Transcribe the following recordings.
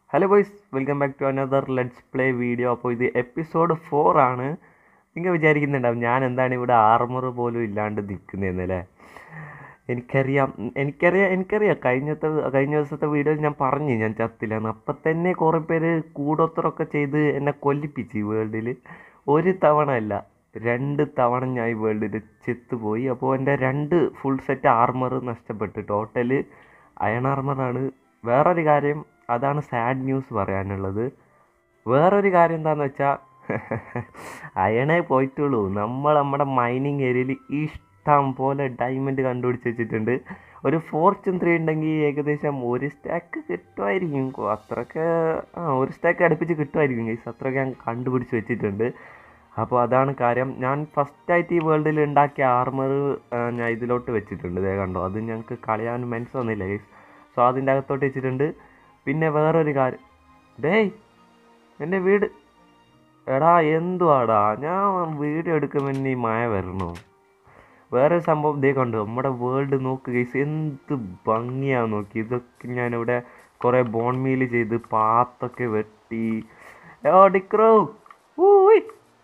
Hello boys welcome back to another let's play video അപ്പോൾ ഇത് episode four ആണ് നിങ്ങൾ വിചാരിക്കുന്നുണ്ടാവും ഞാൻ എന്താണ് ഇവിടെ ആർമർ പോലും ഇല്ലാണ്ട് നിൽക്കുന്നതെന്നല്ലേ എനിക്കറിയാം എനിക്കറിയാം എനിക്കറിയാം കഴിഞ്ഞത്തെ കഴിഞ്ഞ ദിവസത്തെ വീഡിയോയിൽ ഞാൻ പറഞ്ഞു ഞാൻ ചത്തില്ലെന്ന് അപ്പം തന്നെ കുറേ പേര് കൂടോത്രമൊക്കെ ചെയ്ത് എന്നെ കൊല്ലിപ്പിച്ച് ഈ വേൾഡിൽ ഒരു തവണ അല്ല രണ്ട് തവണ ഞാൻ ഈ വേൾഡിൽ ചെത്തുപോയി അപ്പോൾ എൻ്റെ രണ്ട് ഫുൾ സെറ്റ് ആർമർ നഷ്ടപ്പെട്ടു ടോട്ടൽ അയൺ ആർമറാണ് വേറൊരു കാര്യം അതാണ് സാഡ് ന്യൂസ് പറയാനുള്ളത് വേറൊരു കാര്യം എന്താണെന്ന് വെച്ചാൽ അയണേ പോയിട്ടുള്ളൂ നമ്മൾ നമ്മുടെ മൈനിങ് ഏരിയയിൽ ഇഷ്ടം പോലെ ഡയമണ്ട് കണ്ടുപിടിച്ച് വെച്ചിട്ടുണ്ട് ഒരു ഫോർച്യൂൺ ത്രീ ഉണ്ടെങ്കിൽ ഏകദേശം ഒരു സ്റ്റാക്ക് കിട്ടുമായിരിക്കും കൊ- അത്രയൊക്കെ ആ ഒരു സ്റ്റാക്ക് അടുപ്പിച്ച് കിട്ടുമായിരിക്കും ഗൈസ് അത്രയൊക്കെ ഞാൻ കണ്ടുപിടിച്ച് വെച്ചിട്ടുണ്ട് അപ്പോൾ അതാണ് കാര്യം ഞാൻ ഫസ്റ്റായിട്ട് ഈ വേൾഡിൽ ഉണ്ടാക്കിയ ആർമർ ഞാൻ ഇതിലോട്ട് വെച്ചിട്ടുണ്ട് ഇതേ കണ്ടോ അത് ഞങ്ങൾക്ക് കളയാൻ മനസ്സൊന്നുമില്ല ഗൈസ് സോ അതിൻ്റെ അകത്തോട്ട് വെച്ചിട്ടുണ്ട് പിന്നെ വേറൊരു കാര്യം ഡേയ് എൻ്റെ വീട് എടാ എന്തുവാടാ ഞാൻ വീഡിയോ എടുക്കുമ്പോൾ ഇനി മഴ വരണോ വേറെ ഒരു സംഭവം ഇതേ കണ്ടു നമ്മുടെ വേൾഡ് നോക്ക് ഗൈസ് എന്ത് ഭംഗിയാ നോക്കി ഇതൊക്കെ ഞാനിവിടെ കുറേ ബോൺ മീൽ ചെയ്ത് പാത്തൊക്കെ വെട്ടി ഓ ഡിക്രോ ഊയ്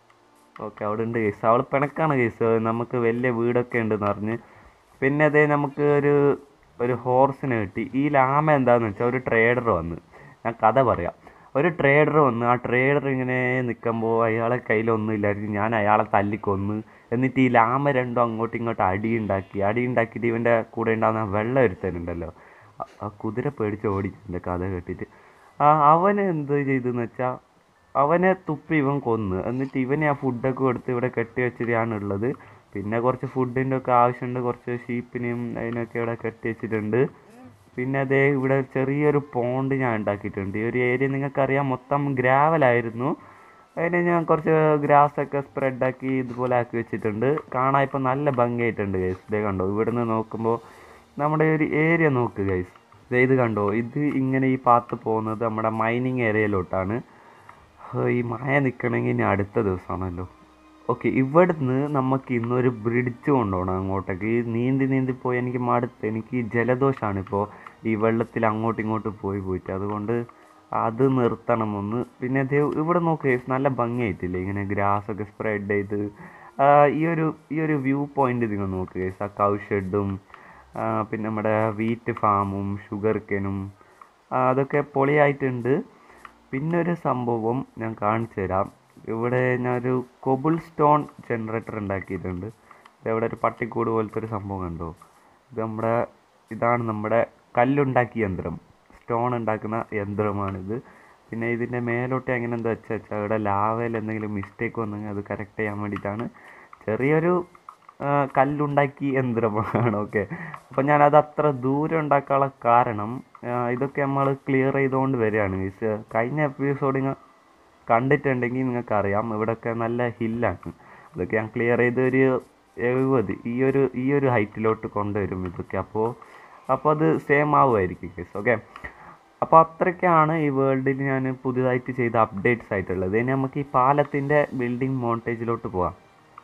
ഓക്കെ അവിടെ ഉണ്ട് കേസ് അവൾ പിണക്കാണ് കേസ് നമുക്ക് വലിയ വീടൊക്കെ ഉണ്ടെന്ന് പറഞ്ഞ് പിന്നെ അതേ നമുക്ക് ഒരു ഒരു ഹോർസിനെ കിട്ടി ഈ ലാമ എന്താന്ന് വെച്ചാൽ ഒരു ട്രേഡർ വന്ന് ഞാൻ കഥ പറയാം ഒരു ട്രേഡർ വന്ന് ആ ട്രേഡർ ഇങ്ങനെ നിൽക്കുമ്പോൾ അയാളെ കയ്യിലൊന്നും ഇല്ലായിരുന്നു ഞാൻ അയാളെ തല്ലിക്കൊന്ന് എന്നിട്ട് ഈ ലാമ രണ്ടും അങ്ങോട്ടും ഇങ്ങോട്ടും അടി ഉണ്ടാക്കി അടി ഉണ്ടാക്കിയിട്ട് ഇവൻ്റെ കൂടെ ഉണ്ടാകുന്ന വെള്ളം ഒരുത്തനുണ്ടല്ലോ ആ- ആ കുതിര പേടിച്ച് ഓടിച്ചിട്ടുണ്ട് കഥ കേട്ടിട്ട് ആ അവന് എന്ത് ചെയ്തെന്ന് വെച്ചാൽ അവനെ തുപ്പി ഇവൻ കൊന്ന് എന്നിട്ട് ഇവനെ ആ ഫുഡൊക്കെ കൊടുത്ത് ഇവിടെ കെട്ടി വെച്ചിട്ടാണ് ഉള്ളത് പിന്നെ കുറച്ച് ഫുഡിൻ്റെ ഒക്കെ ആവശ്യമുണ്ട് കുറച്ച് ഷീപ്പിനെയും അതിനൊക്കെ ഇവിടെ കെട്ടി വെച്ചിട്ടുണ്ട് പിന്നെ അതേ ഇവിടെ ചെറിയൊരു പോണ്ട് ഞാൻ ഉണ്ടാക്കിയിട്ടുണ്ട് ഈ ഒരു ഏരിയ നിങ്ങൾക്കറിയാം മൊത്തം ഗ്രാവലായിരുന്നു അതിന് ഞാൻ കുറച്ച് ഗ്രാസ് ഒക്കെ സ്പ്രെഡ് ആക്കി ഇതുപോലെ ആക്കി വെച്ചിട്ടുണ്ട് കാണാൻ ഇപ്പം നല്ല ഭംഗിയായിട്ടുണ്ട് ഗൈസ് ഇതേ കണ്ടോ ഇവിടുന്ന് നോക്കുമ്പോൾ നമ്മുടെ ഒരു ഏരിയ നോക്ക് ഗൈസ് ദേ ഇത് കണ്ടോ ഇത് ഇങ്ങനെ ഈ പാത്ത് പോകുന്നത് നമ്മുടെ മൈനിങ് ഏരിയയിലോട്ടാണ് ഹോ, ഈ മഴ നിൽക്കണമെങ്കിൽ ഇനി അടുത്ത ദിവസമാണല്ലോ ഓക്കെ ഇവിടുന്ന് നമുക്ക് ഇന്നൊരു ബ്രിഡ്ജ് കൊണ്ടുപോകണം അങ്ങോട്ടേക്ക് ഈ നീന്തി നീന്തി പോയി എനിക്ക് മടുത്ത് എനിക്ക് ഈ ജലദോഷമാണ് ഇപ്പോൾ ഈ വെള്ളത്തിൽ അങ്ങോട്ടും ഇങ്ങോട്ടും പോയി പോയിട്ട് അതുകൊണ്ട് അത് നിർത്തണം ഒന്ന് പിന്നെ ദേ ഇവിടെ നോക്ക് guys, നല്ല ഭംഗിയായിട്ടില്ലേ ഇങ്ങനെ ഗ്രാസ് ഒക്കെ സ്പ്രെഡ് ചെയ്ത് ആ, ഈ ഒരു ഈ ഒരു വ്യൂ പോയിന്റ് നിങ്ങൾ നോക്ക് guys. ആ കൗ ഷെഡും പിന്നെ നമ്മുടെ വീറ്റ് ഫാമും ഷുഗർ കെനും അതൊക്കെ പൊളിയായിട്ടുണ്ട് പിന്നെ ഒരു സംഭവം ഞാൻ കാണിച്ചു തരാം ഇവിടെ ഞാനൊരു കൊബിൾ സ്റ്റോൺ ജനറേറ്റർ ഉണ്ടാക്കിയിട്ടുണ്ട് ഇവിടെ ഒരു പട്ടിക്കൂട് പോലത്തെ ഒരു സംഭവം കണ്ടോ ഇത് നമ്മുടെ ഇതാണ് നമ്മുടെ കല്ലുണ്ടാക്കിയ യന്ത്രം സ്റ്റോൺ ഉണ്ടാക്കുന്ന യന്ത്രമാണിത് പിന്നെ ഇതിൻ്റെ മേലോട്ട് എങ്ങനെ എന്താ വെച്ചാൽ വെച്ചാൽ ഇവിടെ ലാവയിൽ എന്തെങ്കിലും മിസ്റ്റേക്ക് വന്നെങ്കിൽ അത് കറക്റ്റ് ചെയ്യാൻ വേണ്ടിയിട്ടാണ് ചെറിയൊരു ആ, കല്ലുണ്ടാക്കി യന്ത്രമാണ് ഓക്കെ അപ്പം ഞാനത് അത്ര ദൂരം ഉണ്ടാക്കാനുള്ള കാരണം ആ, ഇതൊക്കെ നമ്മൾ ക്ലിയർ ചെയ്തുകൊണ്ട് വരികയാണ് മീൻസ് കഴിഞ്ഞ എപ്പിസോഡ് നിങ്ങൾ കണ്ടിട്ടുണ്ടെങ്കിൽ നിങ്ങൾക്കറിയാം ഇവിടെയൊക്കെ നല്ല ഹില്ലാണ് ഇതൊക്കെ ഞാൻ ക്ലിയർ ചെയ്ത് ഒരു എഴുപത് ഈ ഒരു ഈ ഒരു ഹൈറ്റിലോട്ട് കൊണ്ടുവരും ഇതൊക്കെ അപ്പോൾ അപ്പോൾ അത് സെയിം ആവുമായിരിക്കും കേസ് ഓക്കെ അപ്പോൾ അത്രയ്ക്കാണ് ഈ വേൾഡിൽ ഞാൻ പുതിയതായിട്ട് ചെയ്ത അപ്ഡേറ്റ്സ് ആയിട്ടുള്ളത് ഇനി നമുക്ക് ഈ പാലത്തിൻ്റെ ബിൽഡിംഗ് മോണ്ടേജിലോട്ട് പോവാം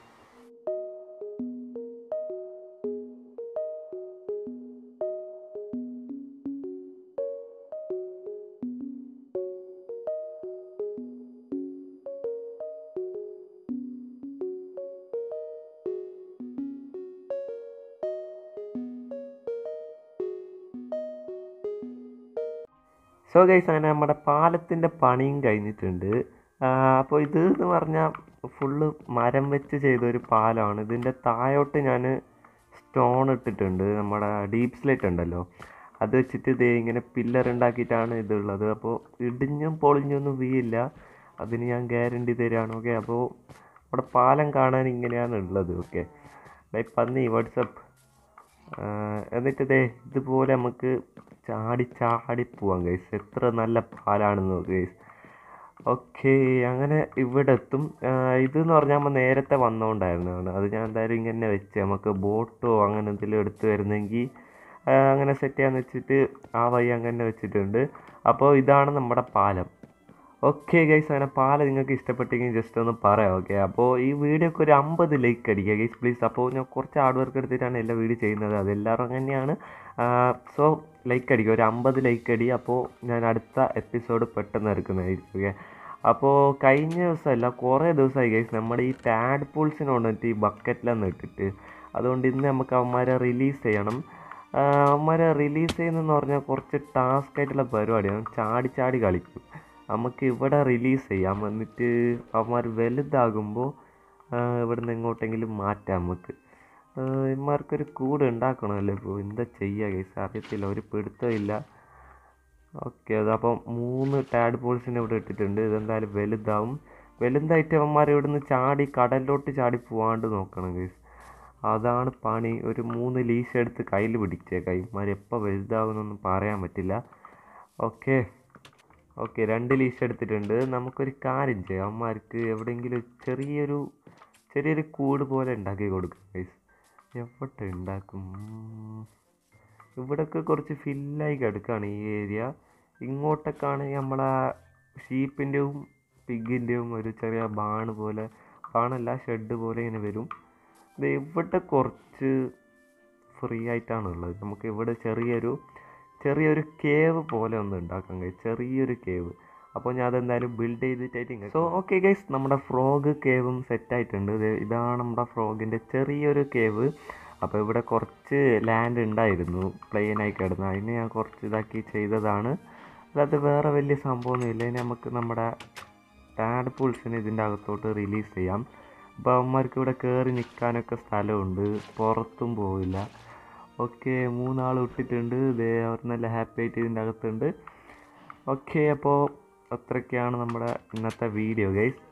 സോ ഗൈസ് അങ്ങനെ നമ്മുടെ പാലത്തിൻ്റെ പണിയും കഴിഞ്ഞിട്ടുണ്ട് അപ്പോൾ ഇത് എന്ന് പറഞ്ഞാൽ ഫുള്ള് മരം വെച്ച് ചെയ്ത ഒരു പാലമാണ് ഇതിൻ്റെ താഴോട്ട് ഞാൻ സ്റ്റോൺ ഇട്ടിട്ടുണ്ട് നമ്മുടെ ഡീപ്പ് സ്ലേറ്റ് ഉണ്ടല്ലോ അത് വെച്ചിട്ട് ഇതേ ഇങ്ങനെ പില്ലർ ഉണ്ടാക്കിയിട്ടാണ് ഇതുള്ളത് അപ്പോൾ ഇടിഞ്ഞും പൊളിഞ്ഞൊന്നും വീയില്ല അതിന് ഞാൻ ഗ്യാരണ്ടി തരാണ് ഓക്കെ അപ്പോൾ നമ്മുടെ പാലം കാണാൻ ഇങ്ങനെയാണ് ഉള്ളത് ഓക്കെ ഡേ പന്നി വാട്സപ്പ് എന്നിട്ട് ദേ ഇതുപോലെ നമുക്ക് ചാടി ചാടി പോവാം ഗൈസ് എത്ര നല്ല പാലാണെന്ന് നോക്ക് ഗൈസ് ഓക്കെ അങ്ങനെ ഇവിടെ എത്തും ആ, ഇതെന്ന് പറഞ്ഞാൽ നമ്മൾ നേരത്തെ വന്നുകൊണ്ടായിരുന്നതാണ് അത് ഞാൻ എന്തായാലും ഇങ്ങനെ വെച്ച് നമുക്ക് ബോട്ടോ അങ്ങനെ എന്തെങ്കിലും എടുത്തു വരുന്നെങ്കിൽ ആ, അങ്ങനെ സെറ്റ് ചെയ്യാന്ന് വെച്ചിട്ട് ആ വഴി അങ്ങനെ വെച്ചിട്ടുണ്ട് അപ്പോൾ ഇതാണ് നമ്മുടെ പാലം ഓക്കെ ഗൈസ് അങ്ങനെ പാല് നിങ്ങൾക്ക് ഇഷ്ടപ്പെട്ടെങ്കിൽ ജസ്റ്റ് ഒന്ന് പറയാം ഓക്കെ അപ്പോൾ ഈ വീഡിയോക്ക് ഒരു അമ്പത് ലൈക്ക് അടിക്കുക ഗൈസ് പ്ലീസ് അപ്പോൾ ഞാൻ കുറച്ച് ഹാർഡ് വർക്ക് എടുത്തിട്ടാണ് എല്ലാ വീഡിയോ ചെയ്യുന്നത് അതെല്ലാവരും അങ്ങനെയാണ് സോ ലൈക്ക് അടിക്കുക ഒരു അമ്പത് ലൈക്ക് അടി അപ്പോൾ ഞാൻ അടുത്ത എപ്പിസോഡ് പെട്ടെന്ന് എടുക്കുന്നതായിരിക്കും ഓക്കെ അപ്പോൾ കഴിഞ്ഞ ദിവസമല്ല കുറേ ദിവസമായി ഗൈസ് നമ്മുടെ ഈ ടാഡ് പൂൾസിന് കൊണ്ടിട്ട് ഈ ബക്കറ്റിലൊന്നും ഇട്ടിട്ട് അതുകൊണ്ട് ഇന്ന് നമുക്ക് അവന്മാരെ റിലീസ് ചെയ്യണം ആ, അവന്മാരെ റിലീസ് ചെയ്യുന്നതെന്ന് പറഞ്ഞാൽ കുറച്ച് ടാസ്ക് ആയിട്ടുള്ള പരിപാടിയാണ് ചാടി ചാടി കളിക്കും നമുക്ക് ഇവിടെ റിലീസ് ചെയ്യാം എന്നിട്ട് അവന്മാർ വലുതാകുമ്പോൾ ഇവിടുന്ന് എങ്ങോട്ടെങ്കിലും മാറ്റാം നമുക്ക് ഇമാർക്കൊരു കൂട് ഉണ്ടാക്കണമല്ലോ ഇപ്പോൾ എന്താ ചെയ്യുക കേസ് അറിയത്തില്ല ഒരു പിടുത്തമില്ല ഓക്കെ അതപ്പം മൂന്ന് ടാഡ് പോൾസിനെ ഇവിടെ ഇട്ടിട്ടുണ്ട് ഇതെന്തായാലും വലുതാവും വലുതായിട്ട് അവന്മാർ ഇവിടുന്ന് ചാടി കടലിലോട്ട് ചാടി പോവാണ്ട് നോക്കണം കേസ് അതാണ് പണി ഒരു മൂന്ന് ലീശ എടുത്ത് കയ്യിൽ പിടിച്ചേക്കാം ഇമാർ എപ്പോൾ വലുതാവുന്നൊന്നും പറയാൻ പറ്റില്ല ഓക്കെ ഓക്കെ രണ്ട് ലീശ എടുത്തിട്ടുണ്ട് നമുക്കൊരു കാര്യം ചെയ്യാം അവന്മാർക്ക് എവിടെയെങ്കിലും ചെറിയൊരു ചെറിയൊരു കൂട് പോലെ ഉണ്ടാക്കി കൊടുക്കാം ഗൈസ് എവിടെ ഉണ്ടാക്കും ഇവിടൊക്കെ കുറച്ച് ഫില്ലായി കിടക്കുകയാണ് ഈ ഏരിയ ഇങ്ങോട്ടൊക്കെയാണ് നമ്മളെ ഷീപ്പിൻ്റെയും പിഗിൻ്റെയും ഒരു ചെറിയ ബാണ് പോലെ ബാണല്ല ഷെഡ് പോലെ ഇങ്ങനെ വരും ഇത് ഇവിടെ കുറച്ച് ഫ്രീ ആയിട്ടാണ് ഉള്ളത് നമുക്ക് ഇവിടെ ചെറിയൊരു ചെറിയൊരു കേവ് പോലെ ഒന്ന് ഉണ്ടാക്കാൻ കഴിയും ചെറിയൊരു കേവ് അപ്പോൾ ഞാൻ അതെന്തായാലും ബിൽഡ് ചെയ്തിട്ടായിട്ട് സോ ഓക്കെ ഗൈസ് നമ്മുടെ ഫ്രോഗ് കേവും സെറ്റ് ആയിട്ടുണ്ട് ഇത് ഇതാണ് നമ്മുടെ ഫ്രോഗിൻ്റെ ചെറിയൊരു കേവ് അപ്പോൾ ഇവിടെ കുറച്ച് ലാൻഡ് ഉണ്ടായിരുന്നു പ്ലെയിനായി കിടന്ന് അതിന് ഞാൻ കുറച്ച് ഇതാക്കി ചെയ്തതാണ് അല്ലാതെ വേറെ വലിയ സംഭവമൊന്നുമില്ല ഇനി നമുക്ക് നമ്മുടെ ടാഡ് പൂൾസിന് ഇതിൻ്റെ അകത്തോട്ട് റിലീസ് ചെയ്യാം അപ്പോൾ അവന്മാർക്ക് ഇവിടെ കയറി നിൽക്കാനൊക്കെ സ്ഥലമുണ്ട് പുറത്തും പോവില്ല ഓക്കെ മൂന്നാൾ ഇട്ടിട്ടുണ്ട് ഇതേ അവർ നല്ല ഹാപ്പി ആയിട്ട് ഇതിൻ്റെ അകത്തുണ്ട് ഓക്കെ അപ്പോൾ അത്രയൊക്കെയാണ് നമ്മുടെ ഇന്നത്തെ വീഡിയോ ഗൈസ്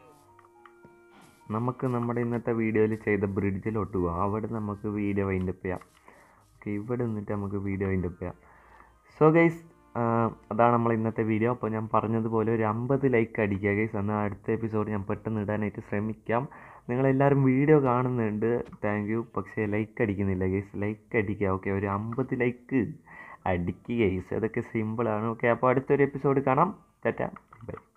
നമുക്ക് നമ്മുടെ ഇന്നത്തെ വീഡിയോയിൽ ചെയ്ത ബ്രിഡ്ജിലോട്ട് പോകാം അവിടെ നമുക്ക് വീഡിയോ വൈൻഡപ്പ് ചെയ്യാം ഓക്കെ ഇവിടെ നിന്നിട്ട് നമുക്ക് വീഡിയോ വൈൻഡപ്പ് ചെയ്യാം സോ ഗൈസ് അതാണ് നമ്മൾ ഇന്നത്തെ വീഡിയോ അപ്പോൾ ഞാൻ പറഞ്ഞതുപോലെ ഒരു അമ്പത് ലൈക്ക് അടിക്കുക ഗൈസ് എന്നാൽ അടുത്ത എപ്പിസോഡ് ഞാൻ പെട്ടെന്ന് ഇടാനായിട്ട് ശ്രമിക്കാം നിങ്ങളെല്ലാവരും വീഡിയോ കാണുന്നുണ്ട് താങ്ക് യു പക്ഷേ ലൈക്ക് അടിക്കുന്നില്ല ഗൈസ് ലൈക്ക് അടിക്കുക ഓക്കെ ഒരു അമ്പത് ലൈക്ക് അടിക്കുക ഗൈസ് അതൊക്കെ സിമ്പിളാണ് ഓക്കെ അപ്പോൾ അടുത്തൊരു എപ്പിസോഡ് കാണാം ടാറ്റ ബൈ